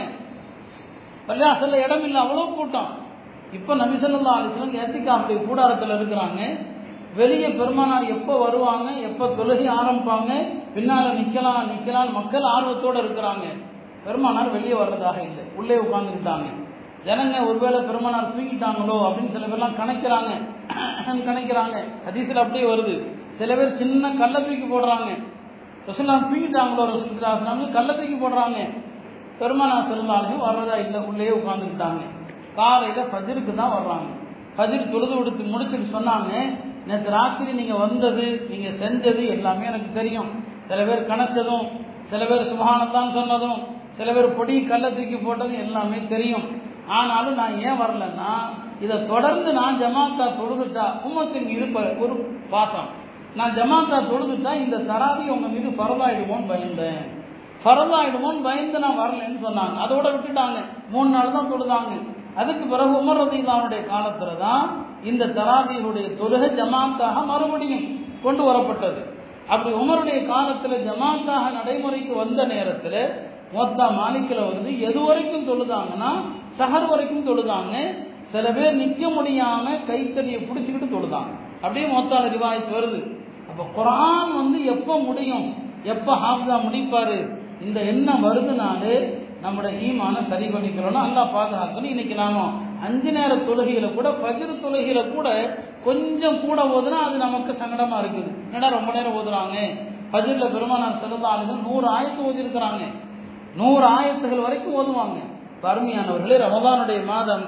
பள்ளியாசல்ல இடம் இல்லை அவ்வளவு கூட்டம் இப்ப நபிசல்லா அலிஸ்லாம் ஏத்திக்காப்புடைய கூடாரத்தில் இருக்கிறாங்க வெளியே பெருமானார் எப்போ வருவாங்க எப்போ தொழுகை ஆரம்பிப்பாங்க பின்னால நிக்கலாம் நிக்கலாம் மக்கள் ஆர்வத்தோட இருக்கிறாங்க பெருமானார் வெளியே வர்றதாக இல்லை உள்ளே உட்கார்ந்துக்கிட்டாங்க ஜனங்க ஒருவேளை பெருமானார் தூங்கிட்டாங்களோ அப்படின்னு சில பேர்லாம் கணக்கிறாங்க கணக்கிறாங்க ஹதீஸில் அப்படியே வருது சில பேர் சின்ன கல்லை தூக்கி போடுறாங்க ரசுல்லாம் தூங்கிட்டாங்களோ ரசுல்லாஸ்லாம்னு கல்லை தூக்கி போடுறாங்க பெருமானா செல்லாலையும் வர்றதா இல்லை உள்ளே உட்காந்துக்கிட்டாங்க காலையில் ஃபஜருக்கு தான் வர்றாங்க ஃபஜர் தொழுது கொடுத்து முடிச்சுட்டு சொன்னாங்க நேற்று ராத்திரி நீங்கள் வந்தது நீங்கள் செஞ்சது எல்லாமே எனக்கு தெரியும் சில பேர் கணச்சதும் சில பேர் சுகானத்தான் சொன்னதும் சில பேர் பொடி கல்லை தூக்கி போட்டதும் எல்லாமே தெரியும் ஆனாலும் நான் ஏன் வரலன்னா இதை தொடர்ந்து நான் ஜமாத்தா தொழுதுட்டா உம்மத்தின் மீது ப- ஒரு பாசம் நான் ஜமாத்தா தொழுதுட்டா இந்த தராவி உங்க மீது பரதாயிடுமோன்னு பயந்தேன் பரதாயிடுமோன்னு பயந்து நான் வரலன்னு சொன்னாங்க அதோட விட்டுட்டாங்க மூணு நாள் தான் தொழுதாங்க அதுக்கு பிறகு உமர் ரதீலானுடைய காலத்துல தான் இந்த தராவியுடைய தொழுகை ஜமாத்தாக மறுபடியும் கொண்டு வரப்பட்டது அப்படி உமருடைய காலத்துல ஜமாத்தாக நடைமுறைக்கு வந்த நேரத்துல மொத்தா மாலிக்கில் வருது எது வரைக்கும் தொழுதாங்கன்னா சஹர் வரைக்கும் தொழுதாங்க சில பேர் நிக்க முடியாம கைத்தறியை பிடிச்சிக்கிட்டு தொழுதாங்க அப்படியே மொத்தால ரிவாயத்து வருது அப்ப குரான் வந்து எப்ப முடியும் எப்ப ஹாஃப்தா முடிப்பாரு இந்த எண்ணம் வருதுனாலே நம்மளோட ஈமான சரி பண்ணிக்கிறோம்னா அல்லாஹ் பாதுகாக்கணும் இன்னைக்கு நாம அஞ்சு நேர தொழுகையில கூட ஃபஜ்ர் தொழுகையில கூட கொஞ்சம் கூட ஓதுனா அது நமக்கு சங்கடமா இருக்குது என்னடா ரொம்ப நேரம் ஓதுறாங்க ஃபஜ்ர்ல பெருமானார் செல்லதாளுங்க நூறு ஆயத்து ஓதிருக்கிறாங்க நூறு ஆயத்துகள் வரைக்கும் ஓதுவாங்க இப்ப அருமையானவர்களே ரமதானுடைய மாதம்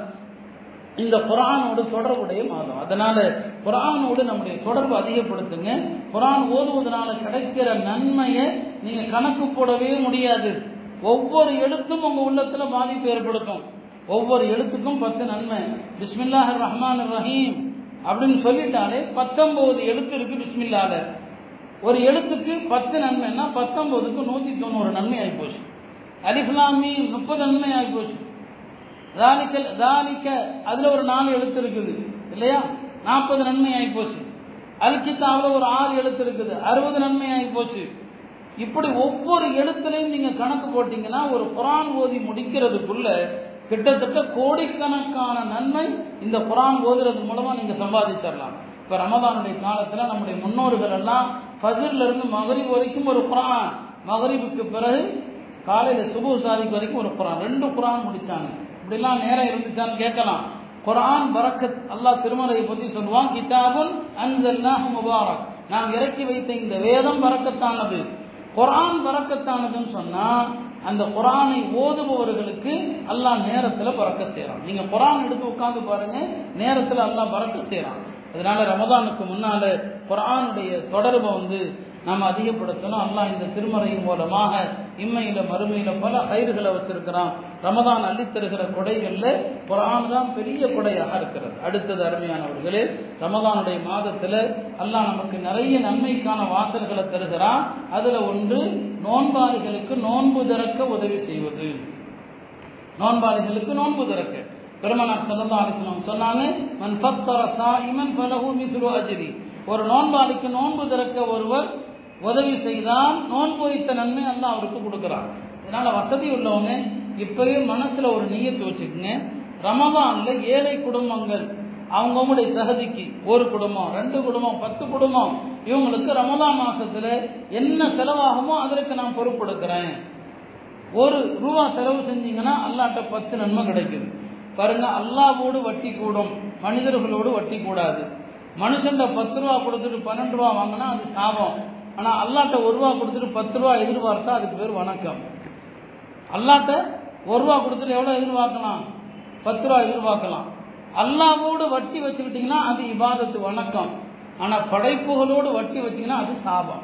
இந்த குரானோடு தொடர்புடைய மாதம் அதனால குரானோடு நம்முடைய தொடர்பு அதிகப்படுத்துங்க குரான் ஓதுவதனால கிடைக்கிற நன்மையை நீங்க கணக்கு போடவே முடியாது ஒவ்வொரு எழுத்தும் உங்க உள்ளத்துல பாதிப்பு ஏற்படுத்தும் ஒவ்வொரு எழுத்துக்கும் பத்து நன்மை பிஸ்மில்லாஹ் ரஹ்மான் ரஹீம் அப்படின்னு சொல்லிட்டாலே பத்தொன்பது எழுத்து இருக்கு பிஸ்மில்லால ஒரு எழுத்துக்கு பத்து நன்மைன்னா பத்தொன்பதுக்கு நூத்தி தொண்ணூறு நன்மை ஆகி போச்சு அலிஃப்லாமி முப்பது நன்மை ஆகி போச்சு தாலிக்கல் தாலிக்க அதுல ஒரு நாலு எழுத்து இருக்குது இல்லையா நாற்பது நன்மை ஆகி போச்சு அல்கித்தாவில் ஒரு ஆறு எழுத்து இருக்குது அறுபது நன்மை ஆகி போச்சு இப்படி ஒவ்வொரு எழுத்துலையும் நீங்க கணக்கு போட்டீங்கன்னா ஒரு குரான் ஓதி முடிக்கிறதுக்குள்ள கிட்டத்தட்ட கோடிக்கணக்கான நன்மை இந்த குரான் ஓதுறது மூலமா நீங்க சம்பாதிச்சிடலாம் இப்ப ரமதானுடைய காலத்துல நம்முடைய முன்னோர்கள் எல்லாம் ஃபஜ்ர்ல இருந்து மகரிப் வரைக்கும் ஒரு குரான் மகரிபுக்கு பிறகு காலையில சுபு சாதிக்கு வரைக்கும் ஒரு குரான் ரெண்டு குரான் முடிச்சாங்க இப்படிலாம் நேரம் இருந்துச்சான்னு கேட்கலாம் குரான் பரக்கத் அல்லாஹ் திருமலையை பத்தி சொல்லுவான் கிதாபுன் அன்சல்னாஹு முபாரக் நாம் இறக்கி வைத்த இந்த வேதம் பரக்கத்தானது குரான் பரக்கத்தானதுன்னு சொன்னா அந்த குரானை ஓதுபவர்களுக்கு அல்லாஹ் நேரத்துல பறக்க செய்யறான் நீங்க குரான் எடுத்து உட்கார்ந்து பாருங்க நேரத்துல அல்லாஹ் பறக்க செய்யறான் அதனால ரமதானுக்கு முன்னால குரானுடைய தொடர்பை வந்து நாம் அதிகப்படுத்தணும் அல்லாஹ் இந்த திருமறையின் மூலமாக இம்மையில மறுமையில பல கயிறுகளை வச்சிருக்கிறான் ரமதான் அள்ளித்தருகிற கொடைகள்ல குரான் தான் பெரிய கொடையாக இருக்கிறது அடுத்தது அருமையானவர்களே ரமதானுடைய மாதத்துல அல்லாஹ் நமக்கு நிறைய நன்மைக்கான வாசல்களை தருகிறான் அதுல ஒன்று நோன்பாளிகளுக்கு நோன்பு திறக்க உதவி செய்வது நோன்பாளிகளுக்கு நோன்பு திறக்க பெருமனார் சல்லா அலிஸ்லாம் சொன்னாங்க மன் ஃபத்தர சாயிமன் ஃபலஹு மிஸ்ரு அஜ்ரி ஒரு நோன்பாளிக்கு நோன்பு திறக்க ஒருவர் உதவி செய்தால் நோன்பு வைத்த நன்மை அல்லாஹ் அவருக்கு கொடுக்குறான் இதனால வசதி உள்ளவங்க இப்பவே மனசுல ஒரு நீயத்து வச்சுக்கோங்க ரமதான்ல ஏழை குடும்பங்கள் அவங்கவுங்களுடைய தகுதிக்கு ஒரு குடும்பம் ரெண்டு குடும்பம் பத்து குடும்பம் இவங்களுக்கு ரமதான் மாசத்துல என்ன செலவாகுமோ அதற்கு நான் பொறுப்பெடுக்கிறேன் ஒரு ரூபா செலவு செஞ்சீங்கன்னா அல்லாட்ட பத்து நன்மை கிடைக்குது பாருங்க அல்லாவோடு வட்டி கூடும் மனிதர்களோடு வட்டி கூடாது மனுஷன் பத்து ரூபா கொடுத்துட்டு பன்னெண்டு ரூபா வாங்கினா அது சாபம் ஆனா அல்லாட்ட ஒரு ரூபா கொடுத்துட்டு பத்து ரூபா எதிர்பார்த்தா அதுக்கு பேர் வணக்கம் அல்லாட்ட ஒரு ரூபா கொடுத்துட்டு எவ்வளவு எதிர்பார்க்கலாம் பத்து ரூபா எதிர்பார்க்கலாம் அல்லாவோடு வட்டி வச்சுக்கிட்டீங்கன்னா அது இபாதத்து வணக்கம் ஆனா படைப்புகளோடு வட்டி வச்சீங்கன்னா அது சாபம்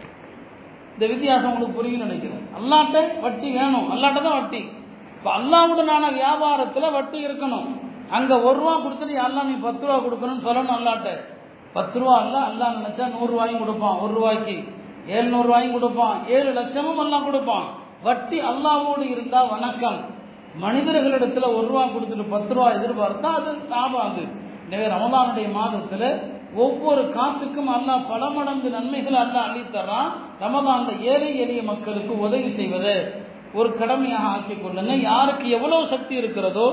இந்த வித்தியாசம் உங்களுக்கு புரியும் நினைக்கிறேன் அல்லாட்ட வட்டி வேணும் அல்லாட்ட தான் வட்டி இப்ப அல்லாவுடனான வியாபாரத்துல வட்டி இருக்கணும் அங்க ஒரு ரூபா கொடுத்துட்டு அல்லா நீ பத்து ரூபா கொடுக்கணும்னு சொல்லணும் அல்லாட்ட பத்து ரூபா அல்ல அல்லா நினைச்சா நூறு ரூபாயும் கொடுப்பான் ஒரு ரூபாய்க்கு ஏழுநூறு ரூபாயும் கொடுப்பான் ஏழு லட்சமும் எல்லாம் கொடுப்பான் வட்டி அல்லாவோடு இருந்தா வணக்கம் மனிதர்களிடத்துல ஒரு ரூபா கொடுத்துட்டு பத்து ரூபா எதிர்பார்த்தா அது சாபம் அது எனவே ரமதானுடைய மாதத்துல ஒவ்வொரு காசுக்கும் அல்லாஹ் பல மடங்கு நன்மைகள் அல்லாஹ் அளித்தரான் ரமதான்ல ஏழை எளிய மக்களுக்கு உதவி செய்வதை ஒரு கடமையாக ஆக்கிக் கொள்ளுங்க யாருக்கு எவ்வளவு சக்தி இருக்கிறதோ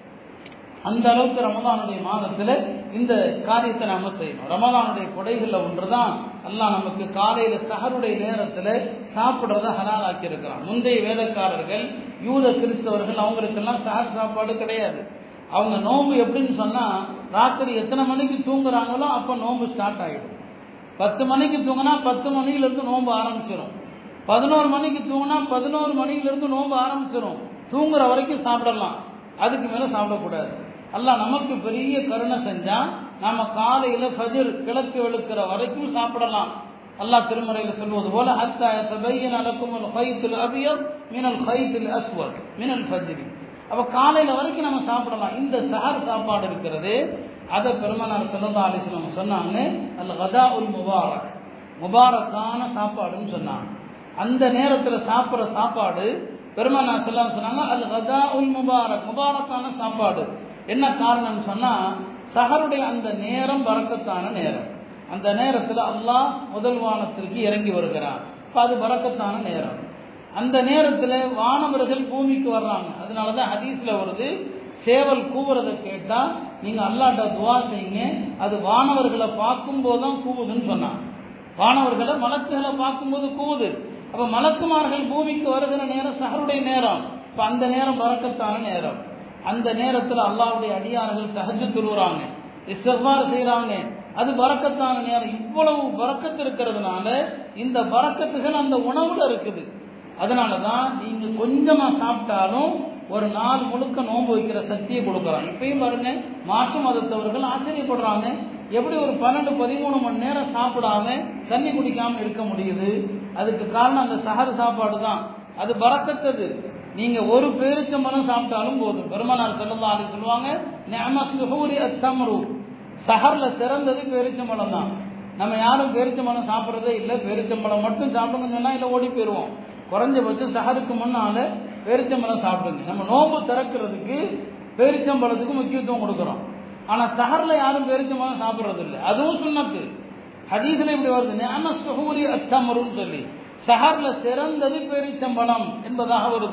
அந்த அளவுக்கு ரமதானுடைய மாதத்துல இந்த காரியத்தை நாம செய்யணும் ரமதானுடைய கொடைகள்ல ஒன்றுதான் அல்லாஹ் நமக்கு காலையில சஹருடைய நேரத்துல சாப்பிடுறத ஹலால் ஆக்கி இருக்கிறான் முந்தைய வேலைக்காரர்கள் யூத கிறிஸ்தவர்கள் அவங்களுக்கெல்லாம் சஹர் சாப்பாடு கிடையாது அவங்க நோன்பு எப்படின்னு சொன்னா ராத்திரி எத்தனை மணிக்கு தூங்குறாங்களோ அப்ப நோன்பு ஸ்டார்ட் ஆயிடும் பத்து மணிக்கு தூங்கினா பத்து மணில இருந்து நோன்பு ஆரம்பிச்சிடும் பதினோரு மணிக்கு தூங்கினா பதினோரு மணில இருந்து நோன்பு ஆரம்பிச்சிடும் தூங்குற வரைக்கும் சாப்பிடலாம் அதுக்கு மேல சாப்பிடக்கூடாது அல்லாஹ் நமக்கு பெரிய கருணை செஞ்சா நாம காலையில ஃபஜர் கிழக்கு வெளுக்கிற வரைக்கும் சாப்பிடலாம் அல்லாஹ் திருமறையில சொல்வது போல ஹத்தா யதபையன லக்கும் அல் ஹைத்துல் அபியத் மினல் ஹைத்துல் அஸ்வத் மினல் ஃபஜ்ரி அப்ப காலையில வரைக்கும் நம்ம சாப்பிடலாம் இந்த சஹர் சாப்பாடு இருக்கிறது அதை பெருமனார் சல்லா அலிஸ்லாம் சொன்னாங்க அல் கதா உல் முபாரக் முபாரக்கான சாப்பாடுன்னு சொன்னாங்க அந்த நேரத்துல சாப்பிட்ற சாப்பாடு பெருமனார் சொல்லா சொன்னாங்க அல் கதா உல் முபாரக் முபாரக்கான சாப்பாடு என்ன காரணம்னு சொன்னா சஹருடைய அந்த நேரம் பறக்கத்தான நேரம் அந்த நேரத்துல அல்லாஹ் முதல் வானத்திற்கு இறங்கி வருகிறான் அப்ப அது பறக்கத்தான நேரம் அந்த நேரத்துல வானவர்கள் பூமிக்கு வர்றாங்க அதனாலதான் ஹதீஸ்ல வருது சேவல் கூவுறதை கேட்டா நீங்க அல்லாட்ட துவா செய்யுங்க அது வானவர்களை பார்க்கும் போதுதான் கூவுதுன்னு சொன்னாங்க வானவர்களை மலக்குகளை பார்க்கும்போது கூவுது அப்ப மலக்குமார்கள் பூமிக்கு வருகிற நேரம் சஹருடைய நேரம் இப்ப அந்த நேரம் பறக்கத்தான நேரம் அந்த நேரத்துல அல்லாவுடைய அடியார்கள் தகஜு துருவுறாங்க இஸ்தஃபார் செய்யறாங்க அது பறக்கத்தான நேரம் இவ்வளவு பறக்கத்து இருக்கிறதுனால இந்த பறக்கத்துகள் அந்த உணவுல இருக்குது அதனாலதான் நீங்க கொஞ்சமா சாப்பிட்டாலும் ஒரு நாள் முழுக்க நோன்பு வைக்கிற சக்தியை கொடுக்குறான் இப்பயும் பாருங்க மாற்று மதத்தவர்கள் ஆச்சரியப்படுறாங்க எப்படி ஒரு பன்னெண்டு பதிமூணு மணி நேரம் சாப்பிடாம தண்ணி குடிக்காம இருக்க முடியுது அதுக்கு காரணம் அந்த சஹர் சாப்பாடு தான் அது பறக்கத்தது நீங்க ஒரு பேரிச்சம்பழம் சாப்பிட்டாலும் போதும் பெருமனார் செல்லலாம் அது சொல்லுவாங்க நேமஸ்ஹூரி அத்தமரு சஹர்ல சிறந்தது பேரிச்சம்பழம் தான் நம்ம யாரும் பேரிச்சம்பழம் சாப்பிட்றதே இல்லை பேரிச்சம்பழம் மட்டும் சாப்பிடுங்கன்னு சொன்னா இல்லை ஓடி போயிடுவோம் குறைஞ்சபட்சம் சஹருக்கு முன்னால பேரிச்சம்பழம் சாப்பிடுங்க நம்ம நோம்பு திறக்கிறதுக்கு பேரிச்சம்பழத்துக்கு முக்கியத்துவம் கொடுக்குறோம் ஆனா சஹர்ல யாரும் பேரிச்சம்பழம் சாப்பிட்றது இல்லை அதுவும் சுண்ணத்து ஹதீஸ்ல இப்படி வருது நேமஸ்ஹூரி அத்தமருன்னு சொல்லி சஹர்ல சிறந்தது பேரிச்சம்பழம் என்பதாக வருது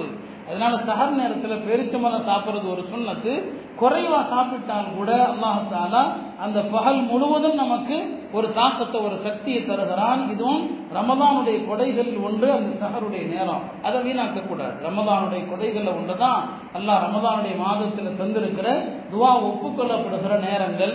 அதனால சஹர் நேரத்தில் பேரிச்சம்பழம் சாப்பிட்றது ஒரு சுண்ணத்து குறைவா சாப்பிட்டால் கூட அல்லாஹாலா அந்த பகல் முழுவதும் நமக்கு ஒரு தாக்கத்தை ஒரு சக்தியை தருகிறான் இதுவும் ரமதானுடைய கொடைகளில் ஒன்று அந்த சஹருடைய நேரம் அதை வீணாக்க கூடாது ரமதானுடைய கொடைகளில் ஒன்று தான் அல்லாஹ் ரமதானுடைய மாதத்தில் தந்திருக்கிற துவா ஒப்புக்கொள்ளப்படுகிற நேரங்கள்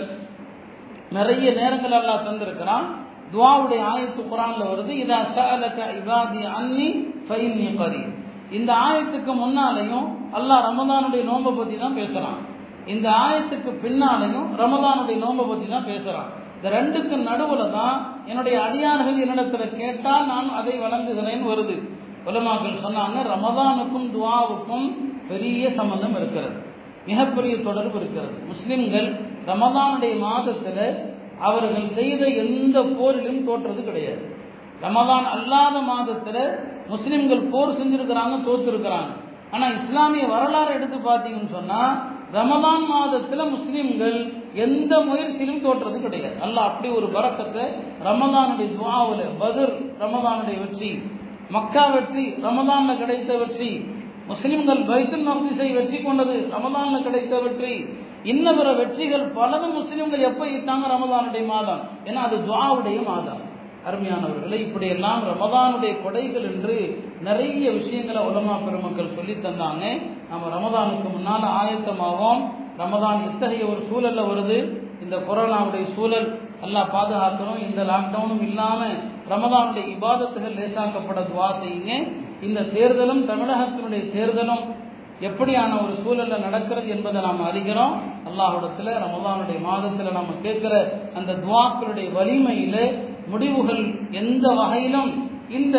நிறைய நேரங்கள் அல்லாஹ் தந்திருக்கிறான் துவாவுடைய ஆயத்து குரான்ல வருது இதா சஅலக இபாதி அன்னி ஃபைன்னி கரீப் இந்த ஆயத்துக்கு முன்னாலையும் அல்லாஹ் ரமதானுடைய நோன்பை பத்தி தான் பேசுறான் இந்த ஆயத்துக்கு பின்னாலையும் ரமதானுடைய நோன்பை பத்தி தான் பேசுறான் இந்த ரெண்டுக்கு நடுவுல தான் என்னுடைய அடியார்கள் என்னிடத்துல கேட்டால் நான் அதை வழங்குகிறேன் வருது உலமாக்கள் சொன்னாங்க ரமதானுக்கும் துவாவுக்கும் பெரிய சம்பந்தம் இருக்கிறது மிகப்பெரிய தொடர்பு இருக்கிறது முஸ்லிம்கள் ரமதானுடைய மாதத்துல அவர்கள் செய்த எந்த போரிலும் தோற்றது கிடையாது ரமதான் அல்லாத மாதத்துல முஸ்லிம்கள் போர் செஞ்சிருக்கிறாங்க தோத்துருக்கிறாங்க ஆனா இஸ்லாமிய வரலாறு எடுத்து பார்த்தீங்கன்னு சொன்னா ரமதான் மாதத்துல முஸ்லிம்கள் எந்த முயற்சியிலும் தோற்றது கிடையாது அல்லாஹ் அப்படி ஒரு பறக்கத்தை ரமதானுடைய துவாவுல பதுர் ரமதானுடைய வெற்றி மக்கா வெற்றி ரமதான்ல கிடைத்த வெற்றி முஸ்லிம்கள் பைத்துல் மக்திஸை வெற்றி கொண்டது ரமதான்ல கிடைத்த வெற்றி இன்ன பிற வெற்றிகள் பலதும் முஸ்லிம்கள் எப்ப ஈட்டாங்க ரமதானுடைய மாதம் ஏன்னா அது துவாவுடைய மாதம் அருமையானவர்களை இப்படியெல்லாம் ரமதானுடைய கொடைகள் என்று நிறைய விஷயங்களை உலமா பெருமக்கள் சொல்லி தந்தாங்க நம்ம ரமதானுக்கு முன்னால ஆயத்தமாகும் ரமதான் எத்தகைய ஒரு சூழல்ல வருது இந்த கொரோனாவுடைய சூழல் எல்லாம் பாதுகாக்கணும் இந்த லாக்டவுனும் இல்லாம ரமதானுடைய இபாதத்துகள் லேசாக்கப்பட துவா செய்யுங்க இந்த தேர்தலும் தமிழகத்தினுடைய தேர்தலும் எப்படியான ஒரு சூழல்ல நடக்கிறது என்பதை நாம் அறிகிறோம் அல்லாஹிடத்துல ரமதானுடைய மாதத்துல நம்ம கேட்கிற அந்த துவாக்களுடைய வலிமையில முடிவுகள் எந்த வகையிலும் இந்த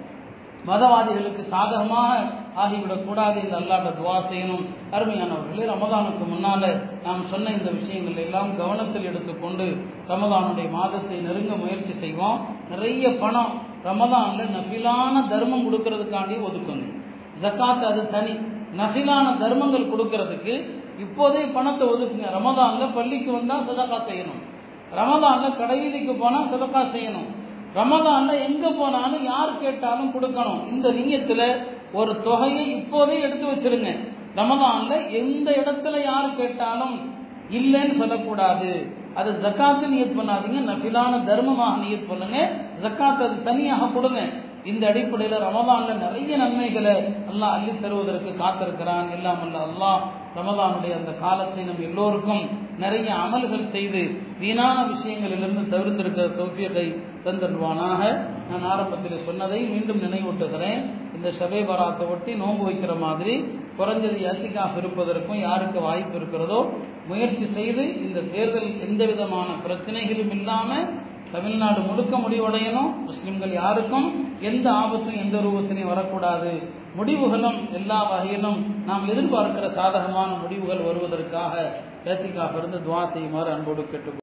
மதவாதிகளுக்கு சாதகமாக ஆகிவிடக் கூடாது இந்த அல்லாட்ட துவா செய்யணும் அருமையானவர்களே ரமதானுக்கு முன்னால நாம் சொன்ன இந்த விஷயங்கள் எல்லாம் கவனத்தில் எடுத்துக்கொண்டு ரமதானுடைய மாதத்தை நெருங்க முயற்சி செய்வோம் நிறைய பணம் ரமதான்ல நஃபிலான தர்மம் கொடுக்கறதுக்காண்டி ஒதுக்குங்க ஜக்காத் அது தனி நஃபிலான தர்மங்கள் கொடுக்கறதுக்கு இப்போதே பணத்தை ஒதுக்குங்க ரமதான்ல பள்ளிக்கு வந்தா சதக்கா செய்யணும் ரமதான்ல கடைவீதிக்கு போனா சதக்கா செய்யணும் ரமதான்ல எங்க போனாலும் யார் கேட்டாலும் கொடுக்கணும் இந்த நீயத்துல ஒரு தொகையை இப்போதே எடுத்து வச்சிருங்க ரமதான்ல எந்த இடத்துல யார் கேட்டாலும் இல்லைன்னு சொல்லக்கூடாது அது ஜக்காத்து நியத் பண்ணாதீங்க நஃபிலான தர்மமாக நியத் பண்ணுங்க ஜக்காத் அது தனியாக கொடுங்க இந்த அடிப்படையில ரமதான்ல நிறைய நன்மைகளை அல்லாஹ் அள்ளி தருவதற்கு காத்திருக்கிறான் எல்லாம் அல்ல அல்லாஹ் ரமதானுடைய அந்த காலத்தை நம் எல்லோருக்கும் நிறைய அமல்கள் செய்து வீணான விஷயங்களிலிருந்து தவிர்த்திருக்கிற தௌஃபியத்தை தந்தருவானாக நான் ஆரம்பத்தில் சொன்னதை மீண்டும் நினைவூட்டுகிறேன் இந்த சபை பராத்தை ஒட்டி நோன்பு வைக்கிற மாதிரி குறைஞ்சது அத்திகாஃப் இருப்பதற்கும் யாருக்கு வாய்ப்பு இருக்கிறதோ முயற்சி செய்து இந்த தேர்தல் எந்த விதமான பிரச்சனைகளும் இல்லாம தமிழ்நாடு முழுக்க முடிவடையணும் முஸ்லிம்கள் யாருக்கும் எந்த ஆபத்தும் எந்த ரூபத்திலையும் வரக்கூடாது முடிவுகளும் எல்லா வகையிலும் நாம் எதிர்பார்க்கிற சாதகமான முடிவுகள் வருவதற்காக ஏத்திகாஃப் இருந்து துவா செய்யுமாறு அன்போடு கேட்டு